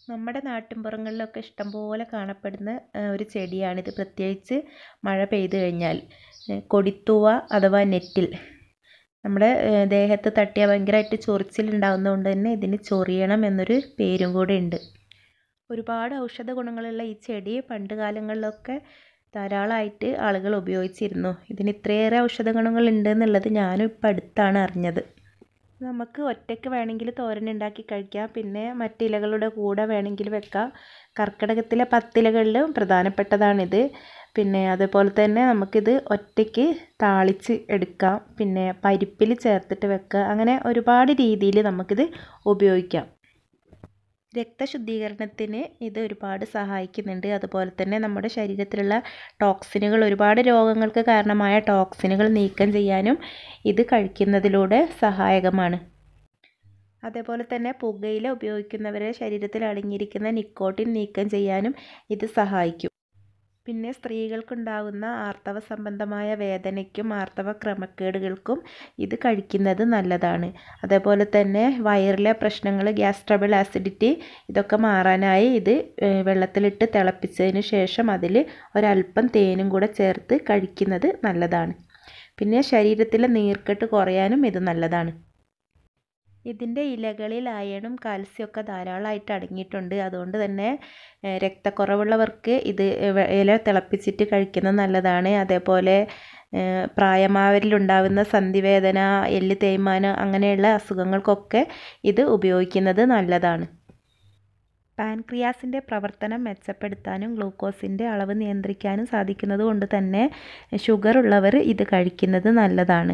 നമ്മുടെ നാട്ടിൻപുറങ്ങളിലൊക്കെ ഇഷ്ടംപോലെ കാണപ്പെടുന്ന ഒരു ചെടിയാണിത് പ്രത്യേകിച്ച് മഴ പെയ്തു കഴിഞ്ഞാൽ കൊടിത്തൂവ അഥവാ നെറ്റിൽ നമ്മുടെ ദേഹത്ത് തട്ടിയാൽ ഭയങ്കരമായിട്ട് ചൊറിച്ചിലുണ്ടാകുന്നതുകൊണ്ട് തന്നെ ഇതിന് ചൊറിയണം എന്നൊരു പേരും കൂടെ ഉണ്ട് ഒരുപാട് ഔഷധ ഗുണങ്ങളുള്ള ഈ ചെടി പണ്ട് കാലങ്ങളിലൊക്കെ ധാരാളമായിട്ട് ആളുകൾ ഉപയോഗിച്ചിരുന്നു ഇതിന് ഇത്രയേറെ ഔഷധ ഗുണങ്ങൾ ഉണ്ട് എന്നുള്ളത് ഞാനും ഇപ്പം അടുത്താണ് അറിഞ്ഞത് നമുക്ക് ഒറ്റയ്ക്ക് വേണമെങ്കിൽ തോരൻ ഉണ്ടാക്കി കഴിക്കാം പിന്നെ മറ്റിലകളുടെ കൂടെ വേണമെങ്കിൽ വെക്കാം കർക്കിടകത്തിലെ പത്തിലകളിലും പ്രധാനപ്പെട്ടതാണിത് പിന്നെ അതുപോലെ തന്നെ നമുക്കിത് ഒറ്റയ്ക്ക് താളിച്ച് എടുക്കാം പിന്നെ പരിപ്പിൽ ചേർത്തിട്ട് വെക്കുക അങ്ങനെ ഒരുപാട് രീതിയിൽ നമുക്കിത് ഉപയോഗിക്കാം രക്തശുദ്ധീകരണത്തിന് ഇത് ഒരുപാട് സഹായിക്കുന്നുണ്ട് അതുപോലെ തന്നെ നമ്മുടെ ശരീരത്തിലുള്ള ടോക്സിനുകൾ ഒരുപാട് രോഗങ്ങൾക്ക് കാരണമായ ടോക്സിനുകൾ നീക്കം ചെയ്യാനും ഇത് കഴിക്കുന്നതിലൂടെ സഹായകമാണ് അതേപോലെ തന്നെ പുകയില ഉപയോഗിക്കുന്നവരെ ശരീരത്തിൽ അടങ്ങിയിരിക്കുന്ന നിക്കോട്ടിൻ നീക്കം ചെയ്യാനും ഇത് സഹായിക്കും പിന്നെ സ്ത്രീകൾക്കുണ്ടാകുന്ന ആർത്തവ സംബന്ധമായ വേദനയ്ക്കും ആർത്തവ ക്രമക്കേടുകൾക്കും ഇത് കഴിക്കുന്നത് നല്ലതാണ് അതേപോലെ തന്നെ വയറിലെ പ്രശ്നങ്ങൾ ഗ്യാസ് ട്രബിൾ ആസിഡിറ്റി ഇതൊക്കെ മാറാനായി ഇത് വെള്ളത്തിലിട്ട് തിളപ്പിച്ചതിന് ശേഷം അതിൽ ഒരല്പം തേനും കൂടെ ചേർത്ത് കഴിക്കുന്നത് നല്ലതാണ് പിന്നെ ശരീരത്തിലെ നീർക്കെട്ട് കുറയാനും ഇത് നല്ലതാണ് ഇതിൻ്റെ ഇലകളിൽ അയണും കാൽസ്യമൊക്കെ ധാരാളമായിട്ട് അടങ്ങിയിട്ടുണ്ട് അതുകൊണ്ട് തന്നെ രക്തക്കുറവുള്ളവർക്ക് ഇത് ഇല തിളപ്പിച്ചിട്ട് കഴിക്കുന്നത് നല്ലതാണ് അതേപോലെ പ്രായമായവരിലുണ്ടാകുന്ന സന്ധിവേദന എല്ല് തേയ്മാനം അങ്ങനെയുള്ള അസുഖങ്ങൾക്കൊക്കെ ഇത് ഉപയോഗിക്കുന്നത് നല്ലതാണ് പാൻക്രിയാസിൻ്റെ പ്രവർത്തനം മെച്ചപ്പെടുത്താനും ഗ്ലൂക്കോസിൻ്റെ അളവ് നിയന്ത്രിക്കാനും സാധിക്കുന്നത് കൊണ്ട് തന്നെ ഷുഗർ ഉള്ളവർ ഇത് കഴിക്കുന്നത് നല്ലതാണ്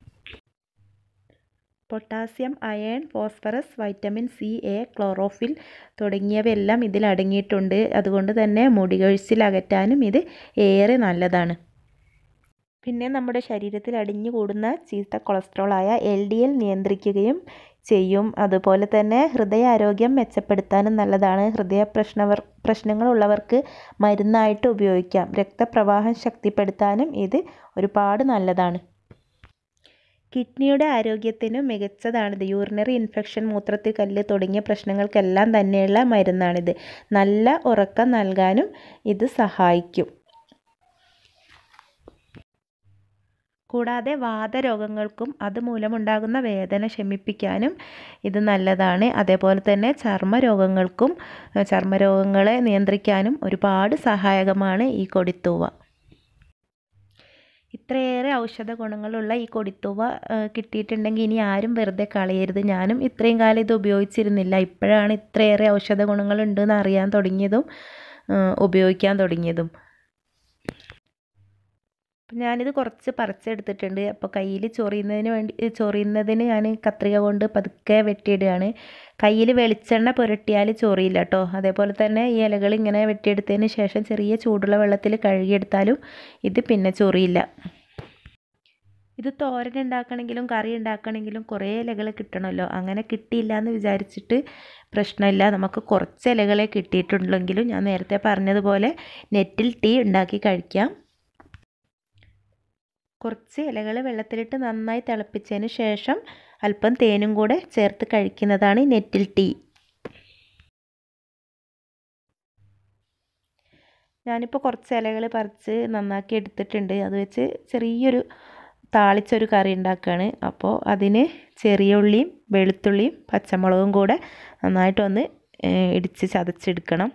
potassium iron phosphorus vitamin C A chlorophyll തുടങ്ങിയവയെല്ലാം ഇതിൽ അടങ്ങിയിട്ടുണ്ട് അതുകൊണ്ട് തന്നെ മുടി കൊഴിച്ചിൽ അകറ്റാനും ഇത് ഏറെ നല്ലതാണ് പിന്നെ നമ്മുടെ ശരീരത്തിൽ അടിഞ്ഞു കൂടുന്ന ചീത്ത കൊളസ്ട്രോളായ എൽ ഡി എൽ നിയന്ത്രിക്കുകയും ചെയ്യും അതുപോലെ തന്നെ ഹൃദയാരോഗ്യം മെച്ചപ്പെടുത്താനും നല്ലതാണ് ഹൃദയ പ്രശ്നവർ പ്രശ്നങ്ങളുള്ളവർക്ക് മരുന്നായിട്ട് ഉപയോഗിക്കാം രക്തപ്രവാഹം ശക്തിപ്പെടുത്താനും ഇത് ഒരുപാട് നല്ലതാണ് കിഡ്നിയുടെ ആരോഗ്യത്തിനും മികച്ചതാണിത് യൂറിനറി ഇൻഫെക്ഷൻ മൂത്രത്തിൽ കല്ല് തുടങ്ങിയ പ്രശ്നങ്ങൾക്കെല്ലാം തന്നെയുള്ള മരുന്നാണിത് നല്ല ഉറക്കം നൽകാനും ഇത് സഹായിക്കും കൂടാതെ വാതരോഗങ്ങൾക്കും അതുമൂലമുണ്ടാകുന്ന വേദന ശമിപ്പിക്കാനും ഇത് നല്ലതാണ് അതേപോലെ തന്നെ ചർമ്മരോഗങ്ങൾക്കും ചർമ്മരോഗങ്ങളെ നിയന്ത്രിക്കാനും ഒരുപാട് സഹായകമാണ് ഈ കൊടിത്തൂവ ഇത്രയേറെ ഔഷധ ഗുണങ്ങളുള്ള ഈ കൊടിത്തൂവ കിട്ടിയിട്ടുണ്ടെങ്കിൽ ഇനി ആരും വെറുതെ കളയരുത് ഞാനും ഇത്രയും കാലം ഇത് ഉപയോഗിച്ചിരുന്നില്ല ഇപ്പോഴാണ് ഇത്രയേറെ ഔഷധ ഗുണങ്ങളുണ്ടെന്ന് അറിയാൻ തുടങ്ങിയതും ഉപയോഗിക്കാൻ തുടങ്ങിയതും അപ്പം ഞാനിത് കുറച്ച് പറിച്ചെടുത്തിട്ടുണ്ട് അപ്പോൾ കയ്യിൽ ചൊറിയുന്നതിന് വേണ്ടി ചൊറിയുന്നതിന് ഞാൻ കത്രിക കൊണ്ട് പതുക്കെ വെട്ടിയിടുകയാണ് കയ്യിൽ വെളിച്ചെണ്ണ പുരട്ടിയാൽ ചൊറിയില്ല കേട്ടോ അതേപോലെ തന്നെ ഈ ഇലകൾ ഇങ്ങനെ വെട്ടിയെടുത്തതിന് ശേഷം ചെറിയ ചൂടുള്ള വെള്ളത്തിൽ കഴുകിയെടുത്താലും ഇത് പിന്നെ ചൊറിയില്ല ഇത് തോരൻ ഉണ്ടാക്കണമെങ്കിലും കറി ഉണ്ടാക്കണമെങ്കിലും കുറേ ഇലകൾ കിട്ടണമല്ലോ അങ്ങനെ കിട്ടിയില്ല എന്ന് വിചാരിച്ചിട്ട് പ്രശ്നമില്ല നമുക്ക് കുറച്ച് ഇലകളെ കിട്ടിയിട്ടുണ്ടെങ്കിലും ഞാൻ നേരത്തെ പറഞ്ഞതുപോലെ നെറ്റിൽ ടീ ഉണ്ടാക്കി കഴിക്കാം കുറച്ച് ഇലകൾ വെള്ളത്തിലിട്ട് നന്നായി തിളപ്പിച്ചതിന് ശേഷം അല്പം തേനും കൂടെ ചേർത്ത് കഴിക്കുന്നതാണ് നെറ്റിൽ ടീ ഞാനിപ്പോൾ കുറച്ച് ഇലകൾ പറിച്ച് നന്നാക്കി എടുത്തിട്ടുണ്ട് അത് വെച്ച് ചെറിയൊരു താളിച്ചൊരു കറി ഉണ്ടാക്കുകയാണ് അപ്പോൾ അതിന് ചെറിയ ഉള്ളിയും വെളുത്തുള്ളിയും പച്ചമുളകും കൂടെ നന്നായിട്ടൊന്ന് ഇടിച്ച് ചതച്ചെടുക്കണം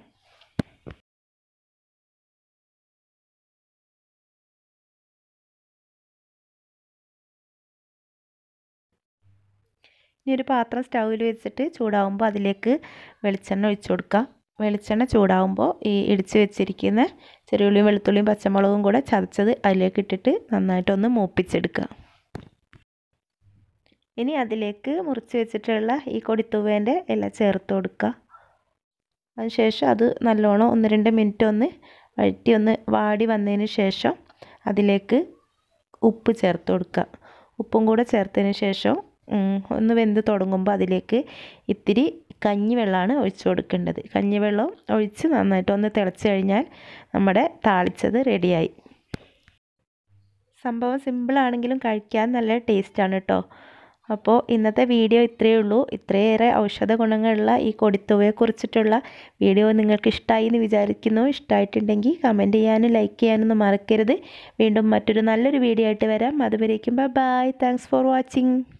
ഇനി ഒരു പാത്രം സ്റ്റൗവിൽ വെച്ചിട്ട് ചൂടാവുമ്പോൾ അതിലേക്ക് വെളിച്ചെണ്ണ ഒഴിച്ചു കൊടുക്കുക വെളിച്ചെണ്ണ ചൂടാവുമ്പോൾ ഈ ഇടിച്ച് വെച്ചിരിക്കുന്ന ചെറിയുള്ളിയും വെളുത്തുള്ളിയും പച്ചമുളകും കൂടെ ചതച്ചത് അതിലേക്ക് ഇട്ടിട്ട് നന്നായിട്ടൊന്ന് മൂപ്പിച്ചെടുക്കുക ഇനി അതിലേക്ക് മുറിച്ച് വെച്ചിട്ടുള്ള ഈ കൊടിത്തൂവേൻ്റെ ഇല ചേർത്ത് കൊടുക്കുക അതിനുശേഷം അത് നല്ലോണം ഒന്ന് രണ്ട് മിനിറ്റ് ഒന്ന് വഴറ്റി ഒന്ന് വാടി വന്നതിന് ശേഷം അതിലേക്ക് ഉപ്പ് ചേർത്ത് കൊടുക്കുക ഉപ്പും കൂടെ ചേർത്തതിന് ശേഷം ഒന്ന് വെന്ത് തുടങ്ങുമ്പോൾ അതിലേക്ക് ഇത്തിരി കഞ്ഞിവെള്ളമാണ് ഒഴിച്ചു കൊടുക്കേണ്ടത് കഞ്ഞിവെള്ളം ഒഴിച്ച് നന്നായിട്ടൊന്ന് തിളച്ച് കഴിഞ്ഞാൽ നമ്മുടെ താളിച്ചത് റെഡിയായി സംഭവം സിമ്പിളാണെങ്കിലും കഴിക്കാൻ നല്ല ടേസ്റ്റാണ് കേട്ടോ അപ്പോൾ ഇന്നത്തെ വീഡിയോ ഇത്രയേ ഉള്ളൂ ഇത്രയേറെ ഔഷധ ഗുണങ്ങളുള്ള ഈ കൊടിത്തുവയെക്കുറിച്ചിട്ടുള്ള വീഡിയോ നിങ്ങൾക്ക് ഇഷ്ടമായി എന്ന് വിചാരിക്കുന്നു ഇഷ്ടമായിട്ടുണ്ടെങ്കിൽ കമൻറ്റ് ചെയ്യാനും ലൈക്ക് ചെയ്യാനൊന്നും മറക്കരുത് വീണ്ടും മറ്റൊരു നല്ലൊരു വീഡിയോ ആയിട്ട് വരാം അതുവരേക്കും bye bye thanks for watching